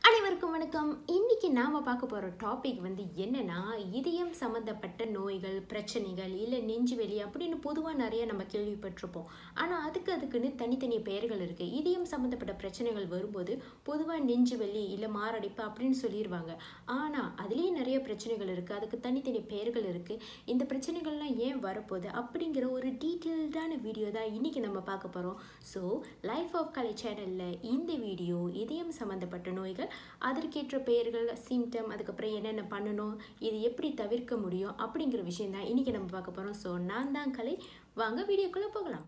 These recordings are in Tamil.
அனைவருக்கும் வணக்கம் இன்னைக்கு நாம பார்க்க போற டாபிக் வந்து என்னன்னா இதயம் சம்பந்தப்பட்ட நோய்கள் பிரச்சனைகள் இல்லை நெஞ்சு வலி அப்படின்னு பொதுவாக நிறைய நம்ம கேள்விப்பட்டிருப்போம் ஆனால் அதுக்கு அதுக்குன்னு தனித்தனி பெயர்கள் இருக்கு இதயம் சம்பந்தப்பட்ட பிரச்சனைகள் வரும்போது பொதுவாக நெஞ்சு வலி இல்லை மாரடைப்பு அப்படின்னு சொல்லிடுவாங்க ஆனால் அதுலேயே நிறைய பிரச்சனைகள் இருக்கு அதுக்கு தனித்தனி பெயர்கள் இருக்கு இந்த பிரச்சனைகள்லாம் ஏன் வரப்போகுது அப்படிங்கிற ஒரு டீட்டெயில்டான வீடியோ தான் இன்னைக்கு நம்ம பார்க்க போகிறோம் ஸோ லைஃப் ஆஃப் கலை சேனலில் இந்த வீடியோ இதயம் சம்பந்தப்பட்ட நோய்கள் அதற்கேற்ற பெயர்கள் சிம்டம் அதுக்கப்புறம் என்னென்ன பண்ணணும் இது எப்படி தவிர்க்க முடியும் அப்படிங்கிற விஷயம் தான் இன்றைக்கி நம்ம பார்க்க போகிறோம் ஸோ நான் தான் கலை வாங்க வீடியோக்குள்ளே போகலாம்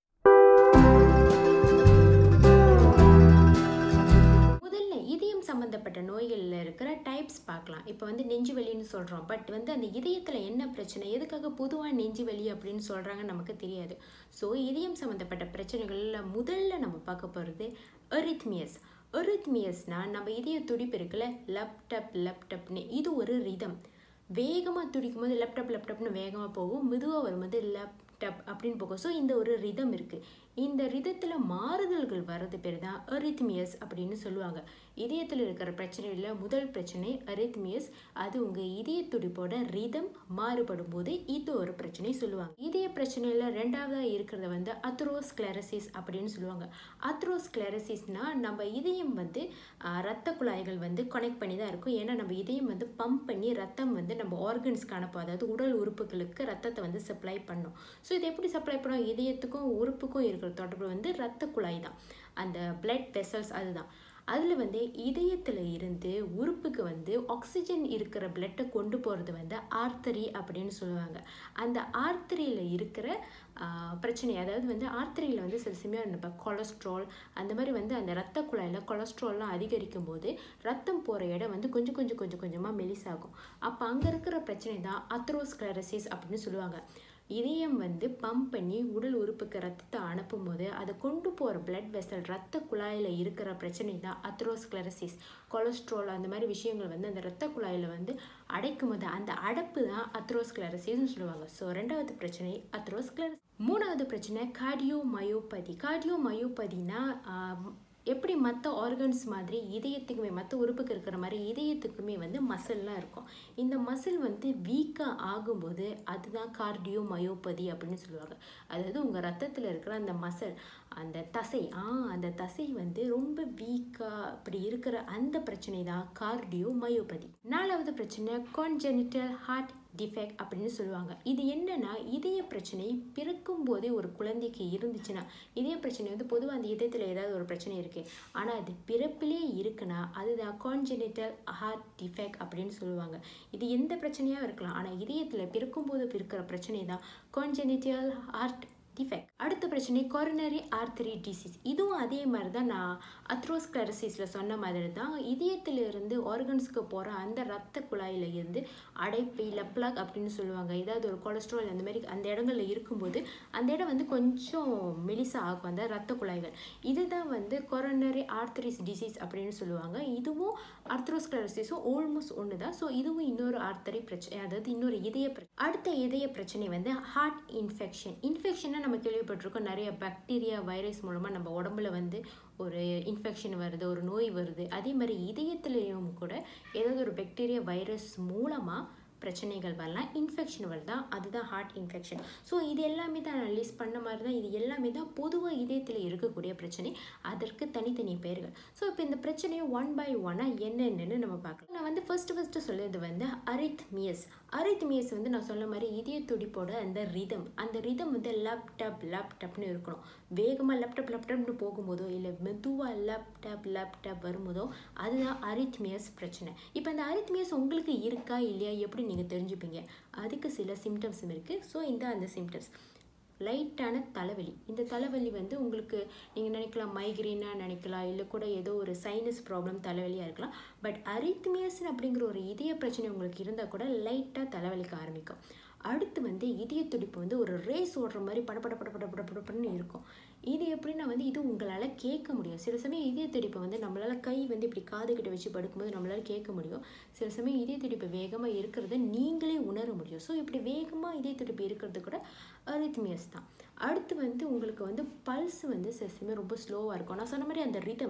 முதல்ல இதயம் சம்பந்தப்பட்ட நோய்களில் இருக்கிற டைப்ஸ் பார்க்கலாம் இப்போ வந்து நெஞ்சு வலின்னு சொல்கிறோம் பட் வந்து அந்த இதயத்தில் என்ன பிரச்சனை எதுக்காக பொதுவாக நெஞ்சு வலி அப்படின்னு சொல்கிறாங்க நமக்கு தெரியாது ஸோ இதயம் சம்மந்தப்பட்ட பிரச்சனைகளில் முதல்ல நம்ம பார்க்க போகிறது எரித்மியஸ் எரித்மியஸ்னால் நம்ம இதய துடிப்பு இருக்குல்ல லப்டப் லப்டப்னு இது ஒரு ரிதம் வேகமாக துடிக்கும் போது லேப்டாப் லேப்டாப்னு வேகமாக போகும் மெதுவாக வரும்போது லேப்டாப் அப்படின்னு போகும் ஸோ இந்த ஒரு ரிதம் இருக்குது இந்த ரிதத்தில் மாறுதல்கள் வர்றது பேர் தான் அரித்மியஸ் அப்படின்னு சொல்லுவாங்க இதயத்தில் இருக்கிற பிரச்சனையில் முதல் பிரச்சனை அரித்மியஸ் அது உங்கள் இதய துடிப்போட ரிதம் மாறுபடும் போது இது ஒரு பிரச்சனை சொல்லுவாங்க இதய பிரச்சனையில் ரெண்டாவதாக இருக்கிறத வந்து அத்ரோஸ்க்ளரசிஸ் அப்படின்னு சொல்லுவாங்க அத்ரோஸ்க்ளரசிஸ்னால் நம்ம இதயம் வந்து ரத்த குழாய்கள் வந்து கனெக்ட் பண்ணி தான் இருக்கும் ஏன்னா நம்ம இதயம் வந்து பம்ப் பண்ணி ரத்தம் வந்து நம்ம ஆர்கன்ஸ்க்கு அனுப்பும் அதாவது உடல் உறுப்புகளுக்கு ரத்தத்தை வந்து சப்ளை பண்ணும் ஸோ இது எப்படி சப்ளை பண்ணும் இதயத்துக்கும் உறுப்புக்கும் இருக்கிற தொடர்பு வந்து ரத்த குழாய் தான் அந்த பிளட் வெசல்ஸ் அதுதான் அதில் வந்து இதயத்தில் இருந்து உறுப்புக்கு வந்து ஆக்சிஜன் இருக்கிற பிளட்டை கொண்டு போகிறது வந்து ஆர்த்தரி அப்படின்னு சொல்லுவாங்க அந்த ஆர்த்தரியில் இருக்கிற பிரச்சனை அதாவது வந்து ஆர்த்தரியில் வந்து சில சமயம் நம்ம கொலஸ்ட்ரால் அந்த மாதிரி வந்து அந்த ரத்த குழாயில் கொலஸ்ட்ரால்லாம் அதிகரிக்கும் போது ரத்தம் போகிற இடம் வந்து கொஞ்சம் கொஞ்சம் கொஞ்சம் கொஞ்சமாக மெலிசாகும் அப்போ அங்கே இருக்கிற பிரச்சனை தான் அத்ரோஸ்க்ளரசிஸ் அப்படின்னு சொல்லுவாங்க இதயம் வந்து பம்ப் பண்ணி உடல் உறுப்புக்கு ரத்தத்தை அனுப்பும் போது அதை கொண்டு போகிற பிளட் வெசல் ரத்த குழாயில் இருக்கிற பிரச்சனை தான் அத்ரோஸ்க்ளரசிஸ் கொலஸ்ட்ரால் அந்த மாதிரி விஷயங்கள் வந்து அந்த ரத்த குழாயில் வந்து அடைக்கும் போது அந்த அடைப்பு தான் அத்ரோஸ்க்ளரசிஸ்னு சொல்லுவாங்க ஸோ ரெண்டாவது பிரச்சனை அத்ரோஸ்க்ளரஸ் மூணாவது பிரச்சனை கார்டியோ மயோபதி கார்டியோ மயோபதினா எப்படி மற்ற ஆர்கன்ஸ் மாதிரி இதயத்துக்குமே மற்ற உறுப்புக்கு இருக்கிற மாதிரி இதயத்துக்குமே வந்து மசில்லாம் இருக்கும் இந்த மசில் வந்து வீக்காக ஆகும்போது அதுதான் கார்டியோ மயோபதி அப்படின்னு சொல்லுவாங்க அதாவது உங்கள் ரத்தத்தில் இருக்கிற அந்த மசில் அந்த தசை ஆ அந்த தசை வந்து ரொம்ப வீக்காக அப்படி இருக்கிற அந்த பிரச்சனை தான் கார்டியோ மயோபதி நாலாவது பிரச்சனை கான்ஜெனிட்டல் ஹார்ட் டிஃபெக்ட் அப்படின்னு சொல்லுவாங்க இது என்னன்னா இதய பிரச்சனை பிறக்கும் போதே ஒரு குழந்தைக்கு இருந்துச்சுன்னா இதய பிரச்சனை வந்து பொதுவாக அந்த இதயத்தில் ஏதாவது ஒரு பிரச்சனை இருக்குது ஆனால் அது பிறப்பிலே இருக்குன்னா அதுதான் கான்ஜெனிட்டல் ஹார்ட் டிஃபெக்ட் அப்படின்னு சொல்லுவாங்க இது எந்த பிரச்சனையாக இருக்கலாம் ஆனால் இதயத்தில் பிறக்கும்போது இருக்கிற பிரச்சனை தான் கான்ஜெனிட்டல் ஹார்ட் டிஃபெக்ட் அடுத்த பிரச்சனை கொரோனரி ஆர்த்தரி டிசீஸ் இதுவும் அதே மாதிரி தான் நான் அத்ரோஸ்க்ளரசிஸில் சொன்ன மாதிரி தான் இதயத்திலிருந்து ஆர்கன்ஸ்க்கு போகிற அந்த ரத்த குழாயில் இருந்து அடைப்பு இல்லை பிளக் அப்படின்னு சொல்லுவாங்க ஏதாவது ஒரு கொலஸ்ட்ரால் அந்த மாதிரி அந்த இடங்களில் இருக்கும்போது அந்த இடம் வந்து கொஞ்சம் மெலிசா ஆகும் அந்த ரத்த குழாய்கள் இதுதான் வந்து கொரோனரி ஆர்த்தரிஸ் டிசீஸ் அப்படின்னு சொல்லுவாங்க இதுவும் அர்த்ரோஸ்க்ளரசிஸும் ஆல்மோஸ்ட் ஒன்று தான் ஸோ இதுவும் இன்னொரு ஆர்த்தரி பிரச்சனை அதாவது இன்னொரு இதய பிரச்சனை அடுத்த இதய பிரச்சனை வந்து ஹார்ட் இன்ஃபெக்ஷன் இன்ஃபெக்ஷனை நம்ம கேள்விப்பட்டிருக்கோம் நிறைய பாக்டீரியா வைரஸ் மூலமாக நம்ம உடம்புல வந்து ஒரு இன்ஃபெக்ஷன் வருது ஒரு நோய் வருது அதே மாதிரி இதயத்துலேயும் கூட ஏதாவது ஒரு பாக்டீரியா வைரஸ் மூலமாக பிரச்சனைகள் வரலாம் இன்ஃபெக்ஷன் வருதா அதுதான் ஹார்ட் இன்ஃபெக்ஷன் ஸோ இது எல்லாமே தான் நான் லிஸ்ட் பண்ண மாதிரி தான் இது எல்லாமே தான் பொதுவாக இதயத்தில் இருக்கக்கூடிய பிரச்சனை அதற்கு தனித்தனி பெயர்கள் ஸோ இப்போ இந்த பிரச்சனையை ஒன் பை ஒன்னாக என்னென்னு நம்ம பார்க்கலாம் நான் வந்து ஃபர்ஸ்ட் ஃபஸ்ட்டு சொல்லுறது வந்து அரித்மியஸ் அரித்மியஸ் வந்து நான் சொன்ன மாதிரி இதய துடிப்போட அந்த ரிதம் அந்த ரிதம் வந்து லேப்டாப் லேப்டாப்னு இருக்கணும் வேகமாக லேப்டாப் லேப்டாப்னு போகும்போதோ இல்லை மெதுவாக லேப்டாப் லேப்டாப் வரும்போதோ அதுதான் அரித்மியஸ் பிரச்சனை இப்போ அந்த அரித்மியஸ் உங்களுக்கு இருக்கா இல்லையா எப்படி நீங்கள் தெரிஞ்சுப்பீங்க அதுக்கு சில சிம்டம்ஸும் இருக்குது ஸோ இந்த அந்த சிம்டம்ஸ் லைட்டான தலைவலி இந்த தலைவலி வந்து உங்களுக்கு நீங்கள் நினைக்கலாம் மைக்ரேனாக நினைக்கலாம் இல்லை கூட ஏதோ ஒரு சைனஸ் ப்ராப்ளம் தலைவலியாக இருக்கலாம் பட் அரித்மியஸ் அப்படிங்கிற ஒரு இதய பிரச்சனை உங்களுக்கு இருந்தால் கூட லைட்டாக தலைவலிக்க ஆரம்பிக்கும் அடுத்து வந்து இதய துடிப்பு வந்து ஒரு ரேஸ் ஓடுற மாதிரி படப்பட படப்பட படப்படன்னு இருக்கும் இது எப்படின்னா வந்து இது உங்களால் கேட்க முடியும் சில சமயம் இதய துடிப்பை வந்து நம்மளால் கை வந்து இப்படி காதுகிட்ட வச்சு படுக்கும்போது நம்மளால் கேட்க முடியும் சில சமயம் இதய துடிப்பு வேகமாக இருக்கிறத நீங்களே உணர முடியும் ஸோ இப்படி வேகமாக இதய துடிப்பு இருக்கிறது கூட அரித்மியஸ் தான் அடுத்து வந்து உங்களுக்கு வந்து பல்ஸ் வந்து சில சமயம் ரொம்ப ஸ்லோவாக இருக்கும் நான் சொன்ன மாதிரி அந்த ரிதம்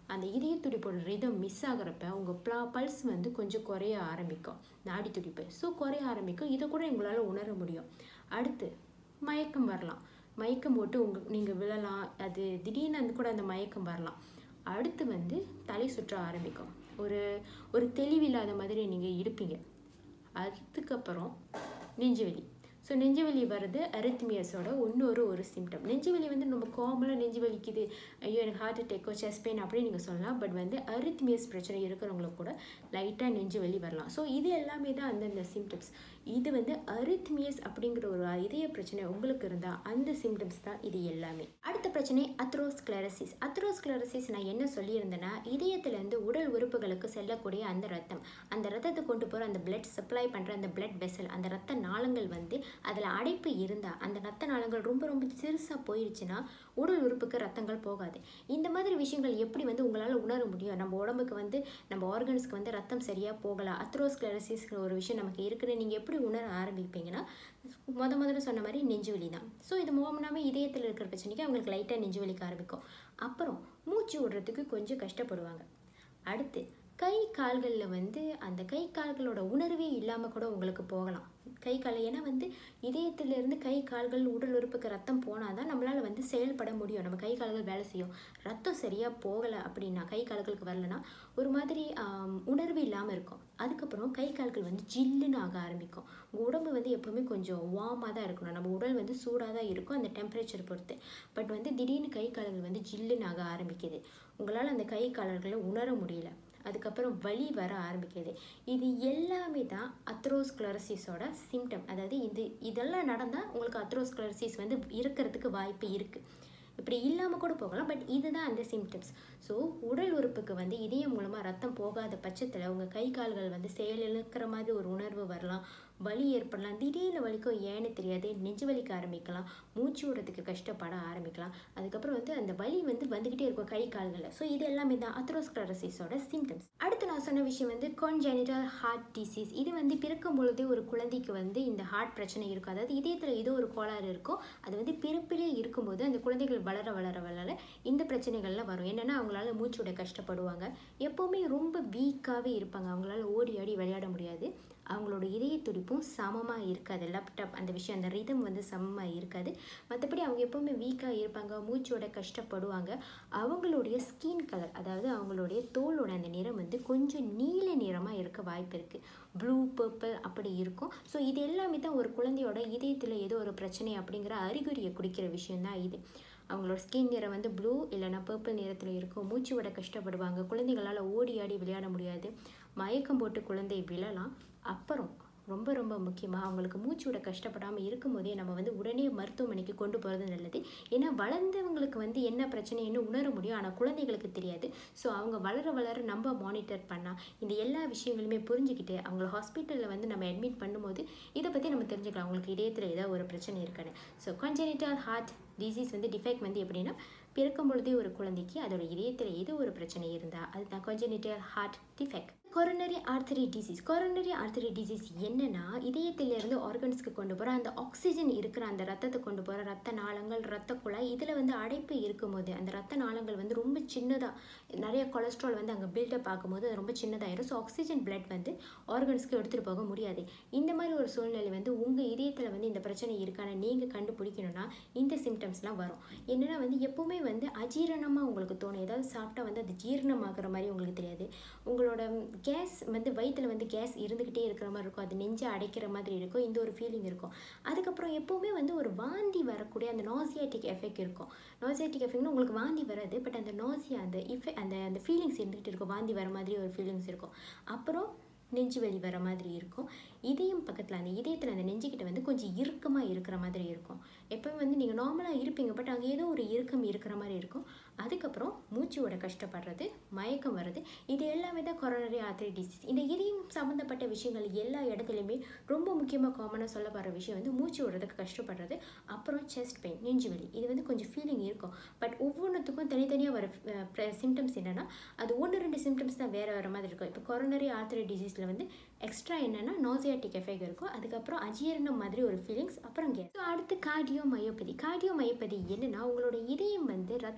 அந்த இதய துடிப்போட ரிதம் மிஸ் ஆகிறப்ப உங்கள் ப்ளா பல்ஸ் வந்து கொஞ்சம் குறைய ஆரம்பிக்கும் நாடி துடிப்பு ஸோ குறைய ஆரம்பிக்கும் இதை கூட உங்களால் உணர முடியும் அடுத்து மயக்கம் வரலாம் மயக்கம் போட்டு உங்க நீங்கள் விழலாம் அது திடீர்னு வந்து கூட அந்த மயக்கம் வரலாம் அடுத்து வந்து தலை சுற்ற ஆரம்பிக்கும் ஒரு ஒரு தெளிவில்லாத மாதிரி நீங்கள் இருப்பீங்க அதுக்கப்புறம் நெஞ்சுவலி ஸோ நெஞ்சுவலி வர்றது அரித்மியஸோட இன்னொரு ஒரு சிம்டம் நெஞ்சுவலி வந்து நம்ம காமனாக நெஞ்சு வலிக்குது ஐயோ எனக்கு ஹார்ட் அட்டேக்கோ செஸ்ட் பெயின் அப்படின்னு நீங்கள் சொல்லலாம் பட் வந்து அரித்மியஸ் பிரச்சனை இருக்கிறவங்களுக்கு கூட லைட்டாக நெஞ்சு வலி வரலாம் ஸோ இது எல்லாமே தான் அந்தந்த சிம்டம்ஸ் இது வந்து அரித்மியஸ் அப்படிங்கிற ஒரு இதய பிரச்சனை உங்களுக்கு இருந்தால் அந்த சிம்டம்ஸ் தான் இது எல்லாமே அடுத்த பிரச்சனை அத்ரோஸ்க்ளரசிஸ் அத்ரோஸ்க்ளரசிஸ் நான் என்ன சொல்லியிருந்தேன்னா இதயத்திலேருந்து உடல் உறுப்புகளுக்கு செல்லக்கூடிய அந்த ரத்தம் அந்த ரத்தத்தை கொண்டு போகிற அந்த பிளட் சப்ளை பண்ணுற அந்த பிளட் வெசல் அந்த ரத்த நாளங்கள் வந்து அதில் அடைப்பு இருந்தால் அந்த ரத்த நாளங்கள் ரொம்ப ரொம்ப சிறுசாக போயிடுச்சுன்னா உடல் உறுப்புக்கு ரத்தங்கள் போகாது இந்த மாதிரி விஷயங்கள் எப்படி வந்து உங்களால் உணர முடியும் நம்ம உடம்புக்கு வந்து நம்ம ஆர்கன்ஸ்க்கு வந்து ரத்தம் சரியாக போகலாம் அத்ரோஸ்க்ளரசிஸ்ங்கிற ஒரு விஷயம் நமக்கு இருக்குன்னு நீங்கள் எப்படி உணர ஆரம்பிப்பீங்கன்னா முத முதல்ல சொன்ன மாதிரி நெஞ்சு வலி தான் ஸோ இது மூலமாகவே இதயத்தில் இருக்கிற பிரச்சனைக்கு அவங்களுக்கு லைட்டாக நெஞ்சு வலிக்க ஆரம்பிக்கும் அப்புறம் மூச்சு விடுறதுக்கு கொஞ்சம் கஷ்டப்படுவாங்க அடுத்து கை கால்களில் வந்து அந்த கை கால்களோட உணர்வே இல்லாமல் கூட உங்களுக்கு போகலாம் கை கால் ஏன்னா வந்து இதயத்திலிருந்து கை கால்கள் உடல் உறுப்புக்கு ரத்தம் போனால் தான் நம்மளால் வந்து செயல்பட முடியும் நம்ம கை கால்கள் வேலை செய்யும் ரத்தம் சரியாக போகலை அப்படின்னா கை கால்களுக்கு வரலனா ஒரு மாதிரி ஆம், உணர்வு இல்லாமல் இருக்கும் அதுக்கப்புறம் கை கால்கள் வந்து ஜில்லுன்னு ஆக ஆரம்பிக்கும் உங்கள் உடம்பு வந்து எப்போவுமே கொஞ்சம் வார்மாக தான் இருக்கணும் நம்ம உடல் வந்து சூடாக தான் இருக்கும் அந்த டெம்பரேச்சர் பொறுத்து பட் வந்து திடீர்னு கை கால்கள் வந்து ஜில்லுன்னு ஆக ஆரம்பிக்குது உங்களால் அந்த கை கால்களை உணர முடியல அதுக்கப்புறம் வலி வர ஆரம்பிக்குது இது எல்லாமே தான் அத்ரோஸ்க்ளரசிஸோட சிம்டம் அதாவது இது இதெல்லாம் நடந்தால் உங்களுக்கு அத்ரோஸ்க்ளரசிஸ் வந்து இருக்கிறதுக்கு வாய்ப்பு இருக்குது இப்படி இல்லாமல் கூட போகலாம் பட் இதுதான் அந்த சிம்டம்ஸ் ஸோ உடல் உறுப்புக்கு வந்து இதயம் மூலமாக ரத்தம் போகாத பட்சத்தில் உங்கள் கை கால்கள் வந்து செயலிழக்கிற மாதிரி ஒரு உணர்வு வரலாம் வலி ஏற்படலாம் திடீர்னு வலிக்கும் ஏன்னு தெரியாது நெஞ்சு வலிக்க ஆரம்பிக்கலாம் மூச்சு விடுறதுக்கு கஷ்டப்பட ஆரம்பிக்கலாம் அதுக்கப்புறம் வந்து அந்த வலி வந்து வந்துக்கிட்டே இருக்கும் கை கால்களில் ஸோ இது எல்லாமே தான் அத்ரோஸ்க்ளரசிஸோட சிம்டம்ஸ் அடுத்து நான் சொன்ன விஷயம் வந்து கான்ஜெனிட்டல் ஹார்ட் டிசீஸ் இது வந்து பிறக்கும் பொழுதே ஒரு குழந்தைக்கு வந்து இந்த ஹார்ட் பிரச்சனை இருக்கும் அதாவது இதயத்தில் ஏதோ ஒரு கோளாறு இருக்கும் அது வந்து பிறப்பிலே இருக்கும்போது அந்த குழந்தைகள் வளர வளர வளர இந்த பிரச்சனைகள்லாம் வரும் என்னென்னா அவங்களால மூச்சு விட கஷ்டப்படுவாங்க எப்போவுமே ரொம்ப வீக்காகவே இருப்பாங்க அவங்களால ஓடி ஆடி விளையாட முடியாது அவங்களோட இதய துடிப்பும் சமமாக இருக்காது லேப்டாப் அந்த விஷயம் அந்த ரிதம் வந்து சமமாக இருக்காது மற்றபடி அவங்க எப்போவுமே வீக்காக இருப்பாங்க மூச்சோட கஷ்டப்படுவாங்க அவங்களுடைய ஸ்கின் கலர் அதாவது அவங்களுடைய தோலோட அந்த நிறம் வந்து கொஞ்சம் நீல நிறமாக இருக்க வாய்ப்பு இருக்குது ப்ளூ பர்பிள் அப்படி இருக்கும் ஸோ இது எல்லாமே தான் ஒரு குழந்தையோட இதயத்தில் ஏதோ ஒரு பிரச்சனை அப்படிங்கிற அறிகுறியை குறிக்கிற விஷயம்தான் இது அவங்களோட ஸ்கின் நிறம் வந்து ப்ளூ இல்லைன்னா பர்பிள் நிறத்தில் இருக்கும் மூச்சு விட கஷ்டப்படுவாங்க குழந்தைகளால் ஓடி ஆடி விளையாட முடியாது மயக்கம் போட்டு குழந்தை விழலாம் அப்புறம் ரொம்ப ரொம்ப முக்கியமாக அவங்களுக்கு மூச்சு விட கஷ்டப்படாமல் இருக்கும்போதே நம்ம வந்து உடனே மருத்துவமனைக்கு கொண்டு போகிறது நல்லது ஏன்னா வளர்ந்தவங்களுக்கு வந்து என்ன பிரச்சனைன்னு உணர முடியும் ஆனால் குழந்தைகளுக்கு தெரியாது ஸோ அவங்க வளர வளர நம்ம மானிட்டர் பண்ணால் இந்த எல்லா விஷயங்களுமே புரிஞ்சுக்கிட்டு அவங்கள ஹாஸ்பிட்டலில் வந்து நம்ம அட்மிட் பண்ணும்போது இதை பற்றி நம்ம தெரிஞ்சுக்கலாம் அவங்களுக்கு இதயத்தில் ஏதாவது ஒரு பிரச்சனை இருக்குன்னு ஸோ கன்ஜெனிட்டல் ஹார்ட் டிசீஸ் வந்து டிஃபெக்ட் வந்து எப்படின்னா பிறக்கும் பொழுதே ஒரு குழந்தைக்கு அதோட இதயத்தில் ஏதோ ஒரு பிரச்சனை இருந்தால் அதுதான் congenital heart defect coronary artery disease coronary artery disease என்னன்னா இதயத்திலிருந்து ஆர்கன்ஸ்க்கு கொண்டு போகிற அந்த ஆக்சிஜன் இருக்கிற அந்த ரத்தத்தை கொண்டு போகிற ரத்த நாளங்கள் ரத்த குழாய் இதில் வந்து அடைப்பு இருக்கும்போது அந்த ரத்த நாளங்கள் வந்து ரொம்ப சின்னதாக நிறைய கொலஸ்ட்ரால் வந்து அங்கே பில்டப் ஆகும்போது அது ரொம்ப சின்னதாயிரும் ஸோ ஆக்சிஜன் பிளட் வந்து ஆர்கன்ஸ்க்கு எடுத்துகிட்டு போக முடியாது இந்த மாதிரி ஒரு சூழ்நிலை வந்து உங்கள் இதயத்தில் வந்து இந்த பிரச்சனை இருக்கான்னு நீங்கள் கண்டுபிடிக்கணும்னா இந்த சிம்டம்ஸ்லாம் வரும் என்னென்னா வந்து எப்போவுமே வந்து அஜீரணமாக உங்களுக்கு தோணும் ஏதாவது சாப்பிட்டா வந்து அது ஜீரணமாகிற மாதிரி உங்களுக்கு தெரியாது உங்களோட கேஸ் வந்து வயிற்றில் வந்து கேஸ் இருந்துக்கிட்டே இருக்கிற மாதிரி இருக்கும் அது நெஞ்சை அடைக்கிற மாதிரி இருக்கும் இந்த ஒரு ஃபீலிங் இருக்கும் அதுக்கப்புறம் எப்போவுமே வந்து ஒரு வாந்தி வரக்கூடிய அந்த நாசியாட்டிக் எஃபெக்ட் இருக்கும் நாசியாட்டிக் எஃபெக்ட்னு உங்களுக்கு வாந்தி வராது பட் அந்த நாசியா அந்த இஃபெ அந்த அந்த ஃபீலிங்ஸ் இருந்துகிட்டு இருக்கும் வாந்தி வர மாதிரி ஒரு ஃபீலிங்ஸ் இருக்கும் அப்புறம் நெஞ்சு வலி வர மாதிரி இருக்கும் இதயம் பக்கத்தில் அந்த இதயத்தில் அந்த நெஞ்சுக்கிட்ட வந்து கொஞ்சம் இறுக்கமாக இருக்கிற மாதிரி இருக்கும் எப்போவும் வந்து நீங்கள் நார்மலாக இருப்பீங்க பட் அங்கே ஏதோ ஒரு இறுக்கம் இருக்கிற மாதிரி இருக்கும் அதுக்கப்புறம் மூச்சு விட கஷ்டப்படுறது மயக்கம் வருது இது எல்லாமே தான் கொரோனரி ஆர்த்தரி டிசீஸ் இந்த இதயம் சம்மந்தப்பட்ட விஷயங்கள் எல்லா இடத்துலையுமே ரொம்ப முக்கியமாக காமனாக சொல்லப்படுற விஷயம் வந்து மூச்சு விடுறதுக்கு கஷ்டப்படுறது அப்புறம் செஸ்ட் பெயின் நெஞ்சு வலி இது வந்து கொஞ்சம் ஃபீலிங் இருக்கும் பட் ஒவ்வொன்றுத்துக்கும் தனித்தனியாக வர சிம்டம்ஸ் என்னென்னா அது ஒன்று ரெண்டு சிம்டம்ஸ் தான் வேறு வேறு மாதிரி இருக்கும் இப்போ கொரோனரி ஆர்த்தரி டிசீஸில் வந்து எக்ஸ்ட்ரா என்னென்னா நாசியாட்டிக் எஃபெக்ட் இருக்கும் அதுக்கப்புறம் அஜீரணம் மாதிரி ஒரு ஃபீலிங்ஸ் அப்புறம் கேஸ் ஸோ அடுத்து கார்டியோ மயோபதி கார்டியோ மயோபதி என்னென்னா உங்களோட இதயம் வந்து ரத்தத்தை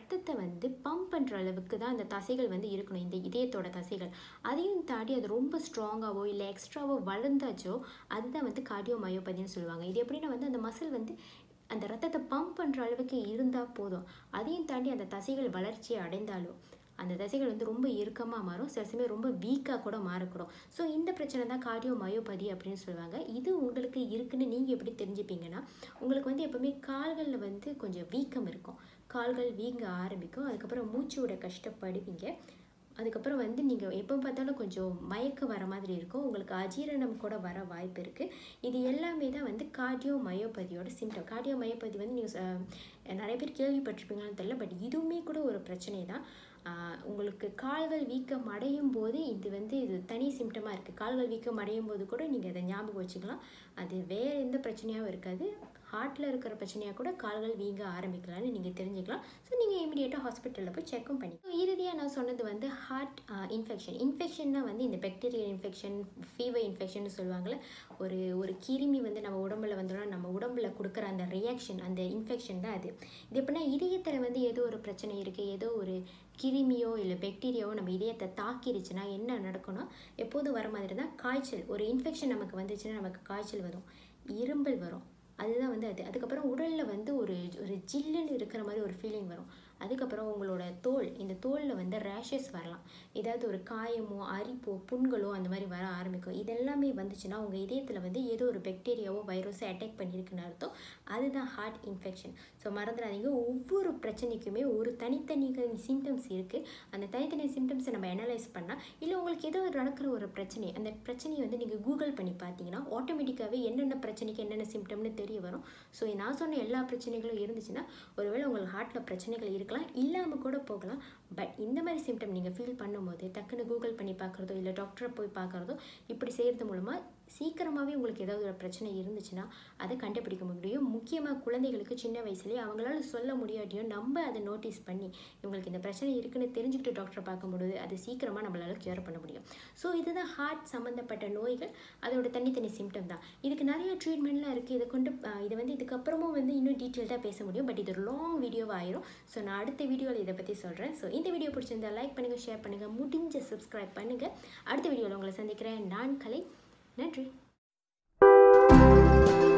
வந்து பம்ப் பண்ணுற அளவுக்கு தான் அந்த தசைகள் வந்து இருக்கணும் இந்த இதயத்தோட தசைகள் அதையும் தாண்டி அது ரொம்ப ஸ்ட்ராங்காவோ இல்லை எக்ஸ்ட்ராவோ வளர்ந்தாச்சோ அதுதான் வந்து கார்டியோ மயோபதின்னு சொல்லுவாங்க இது எப்படின்னா வந்து அந்த மசில் வந்து அந்த ரத்தத்தை பம்ப் பண்ணுற அளவுக்கு இருந்தால் போதும் அதையும் தாண்டி அந்த தசைகள் வளர்ச்சியை அடைந்தாலும் அந்த தசைகள் வந்து ரொம்ப இறுக்கமாக மாறும் சில சமயம் ரொம்ப வீக்காக கூட மாறக்கூடும் ஸோ இந்த பிரச்சனை தான் கார்டியோ மயோபதி அப்படின்னு சொல்லுவாங்க இது உங்களுக்கு இருக்குன்னு நீங்கள் எப்படி தெரிஞ்சுப்பீங்கன்னா உங்களுக்கு வந்து எப்போவுமே கால்களில் வந்து கொஞ்சம் வீக்கம் இருக்கும் கால்கள் வீங்க ஆரம்பிக்கும் அதுக்கப்புறம் மூச்சு விட கஷ்டப்படுவீங்க அதுக்கப்புறம் வந்து நீங்கள் எப்போ பார்த்தாலும் கொஞ்சம் மயக்கம் வர மாதிரி இருக்கும் உங்களுக்கு அஜீரணம் கூட வர வாய்ப்பு இருக்குது இது எல்லாமே தான் வந்து கார்டியோ மயோபதியோட சிம்டம் கார்டியோ மயோபதி வந்து நீங்கள் நிறைய பேர் கேள்விப்பட்டிருப்பீங்களான்னு தெரியல பட் இதுவுமே கூட ஒரு பிரச்சனை தான் ஆஹ் உங்களுக்கு கால்கள் வீக்கம் அடையும் போது இது வந்து இது தனி சிம்டமாக இருக்குது கால்கள் வீக்கம் அடையும் போது கூட நீங்கள் அதை ஞாபகம் வச்சுக்கலாம் அது வேறு எந்த பிரச்சனையாகவும் இருக்காது ஹார்ட்டில் இருக்கிற பிரச்சனையாக கூட கால்கள் வீங்க ஆரம்பிக்கலாம்னு நீங்கள் தெரிஞ்சுக்கலாம் ஸோ நீங்கள் இமீடியட்டாக ஹாஸ்பிட்டலில் போய் செக்கும் பண்ணி ஸோ இறுதியாக நான் சொன்னது வந்து ஹார்ட் இன்ஃபெக்ஷன் இன்ஃபெக்ஷன்னா வந்து இந்த பெக்டீரியல் இன்ஃபெக்ஷன் ஃபீவர் இன்ஃபெக்ஷன் சொல்லுவாங்கள்ல ஒரு ஒரு கிருமி வந்து நம்ம உடம்புல வந்துடும் நம்ம உடம்புல கொடுக்குற அந்த ரியாக்ஷன் அந்த இன்ஃபெக்ஷன் தான் அது இது எப்படின்னா இதயத்தில் வந்து ஏதோ ஒரு பிரச்சனை இருக்குது ஏதோ ஒரு கிருமியோ இல்லை பெக்டீரியாவோ நம்ம இதயத்தை தாக்கிருச்சுன்னா என்ன நடக்கும்னா எப்போதும் வர மாதிரி தான் காய்ச்சல் ஒரு இன்ஃபெக்ஷன் நமக்கு வந்துச்சுன்னா நமக்கு காய்ச்சல் வரும் இரும்பல் வரும் அதுதான் வந்து அது அதுக்கப்புறம் உடலில் வந்து ஒரு ஒரு ஜில்லுன்னு இருக்கிற மாதிரி ஒரு ஃபீலிங் வரும் அதுக்கப்புறம் உங்களோட தோல் இந்த தோலில் வந்து ரேஷஸ் வரலாம் ஏதாவது ஒரு காயமோ அரிப்போ புண்களோ அந்த மாதிரி வர ஆரம்பிக்கும் இதெல்லாமே வந்துச்சுன்னா உங்கள் இதயத்தில் வந்து ஏதோ ஒரு பெக்டீரியாவோ வைரஸோ அட்டாக் பண்ணியிருக்குன்னு அர்த்தம் அதுதான் ஹார்ட் இன்ஃபெக்ஷன் ஸோ மறந்துடாதீங்க ஒவ்வொரு பிரச்சனைக்குமே ஒரு தனித்தனி சிம்டம்ஸ் இருக்குது அந்த தனித்தனி சிம்டம்ஸை நம்ம அனலைஸ் பண்ணால் இல்லை உங்களுக்கு ஏதோ ஒரு நடக்கிற ஒரு பிரச்சனை அந்த பிரச்சனையை வந்து நீங்கள் கூகுள் பண்ணி பார்த்தீங்கன்னா ஆட்டோமேட்டிக்காகவே என்னென்ன பிரச்சனைக்கு என்னென்ன சிம்டம்னு தெரிய வரும் ஸோ நான் சொன்ன எல்லா பிரச்சனைகளும் இருந்துச்சுன்னா ஒருவேளை உங்களுக்கு ஹார்ட்டில் பிரச்சனைகள் இருக்கலாம் இல்லாமல் கூட போகலாம் பட் இந்த மாதிரி சிம்டம் நீங்கள் ஃபீல் பண்ணும்போது டக்குன்னு கூகுள் பண்ணி பார்க்குறதோ இல்லை டாக்டரை போய் பார்க்குறதோ இப்படி செய்கிறது மூலமாக சீக்கிரமாகவே உங்களுக்கு ஏதாவது ஒரு பிரச்சனை இருந்துச்சுன்னா அதை கண்டுபிடிக்க முடியும் முக்கியமாக குழந்தைகளுக்கு சின்ன வயசுலேயே அவங்களால சொல்ல முடியாட்டியும் நம்ம அதை நோட்டீஸ் பண்ணி இவங்களுக்கு இந்த பிரச்சனை இருக்குன்னு தெரிஞ்சுக்கிட்டு டாக்டரை பார்க்கும்போது அது சீக்கிரமாக நம்மளால் க்யூர் பண்ண முடியும் ஸோ இதுதான் ஹார்ட் சம்மந்தப்பட்ட நோய்கள் அதோட தனித்தனி சிம்டம் தான் இதுக்கு நிறைய ட்ரீட்மெண்ட்லாம் இருக்குது இதை கொண்டு அஹ், இதை வந்து இதுக்கப்புறமும் வந்து இன்னும் டீட்டெயில்டாக பேச முடியும் பட் இது ஒரு லாங் வீடியோவாக ஆயிரும் ஸோ நான் அடுத்த வீடியோவில் இதை பற்றி சொல்கிறேன் ஸோ இந்த வீடியோ பிடிச்சிருந்தா லைக் பண்ணுங்கள் ஷேர் பண்ணுங்கள் முடிஞ்ச சப்ஸ்கிரைப் பண்ணுங்கள் அடுத்த வீடியோவில் உங்களை சந்திக்கிறேன் நான் கலை நன்றி